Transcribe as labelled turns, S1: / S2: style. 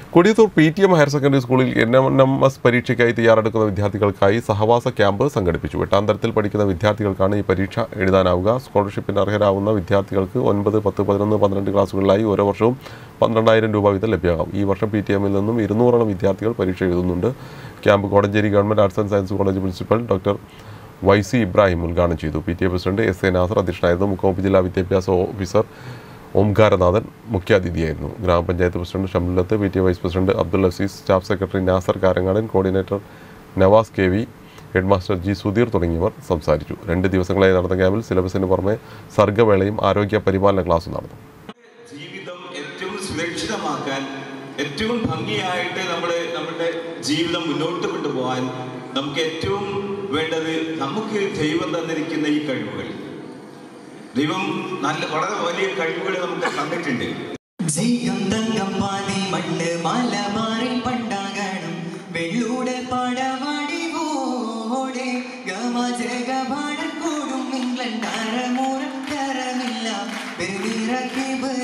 S1: Kodiyathur P T M higher secondary സ്കൂളിൽ N M S പരീക്ഷയ്ക്കായി തയ്യാറെടുക്കുന്ന വിദ്യാർത്ഥികൾക്കായി സഹവാസ ക്യാമ്പ് സംഘടിപ്പിച്ചു എട്ടാം തരത്തിൽ പഠിക്കുന്ന വിദ്യാർത്ഥികൾക്കാണ് ഈ പരീക്ഷ എഴുതാനാവുക സ്കോളർഷിപ്പിന് അർഹരാകുന്ന വിദ്യാർത്ഥികൾക്ക് ഒൻപത് പത്ത് പതിനൊന്ന് പന്ത്രണ്ട് ക്ലാസ്സുകളിലായി ഓരോ വർഷവും പന്ത്രണ്ടായിരം രൂപ വീതം ലഭ്യമാകും ഈ വർഷം പി ടി എമ്മിൽ നിന്നും ഇരുന്നൂറോളം വിദ്യാർത്ഥികൾ പരീക്ഷ എഴുതുന്നുണ്ട് camp Kodanchery government arts and science college principal doctor Y C Ibrahim ഉദ്ഘാടനം ചെയ്തു P T A president S A Nasar അധ്യക്ഷനായിരുന്നു മുഖ്യമന്ത്രി ജില്ലാ വിദ്യാഭ്യാസ ഓഫീസർ ഓംകാരനാഥൻ മുഖ്യാതിഥിയായിരുന്നു ഗ്രാമപഞ്ചായത്ത് president Shamlath P T A vice president Abdul Azeez staff secretary Nasar Karangadan coordinator Navas K V headmaster G Sudheer തുടങ്ങിയവർ സംസാരിച്ചു രണ്ട് ദിവസങ്ങളായി നടന്ന ക്യാമ്പിൽ സിലബസിന് പുറമെ സർഗ്ഗവേളയും ആരോഗ്യ പരിപാലന ക്ലാസും നടന്നു
S2: ജീവിതം ഏറ്റവും സുരക്ഷിതമാക്കാൻ ഏറ്റവും ഭംഗിയായിട്ട് നമ്മൾ നമ്മുടെ ജീവിതം മുന്നോട്ട് കൊണ്ടുപോകാൻ നമുക്ക് ഏറ്റവും വേണ്ടത് നമുക്ക് ദൈവം തന്നിരിക്കുന്ന ഈ കഴിവുകൾ ദൈവം നല്ല വളരെ വലിയ കഴിവുകൾ നമുക്ക് തന്നിട്ടുണ്ട്
S3: ജയം തങ്കം പാതി മണ്ണ് മലബാറിൽ പണ്ടാകണം വെള്ളൂടെ പടവടി ഓടെ ഗമജഗപാടൻ കൂടും ഇംഗ്ലണ്ട് അരമൂരം കരമില്ല പെരുനിറക്കി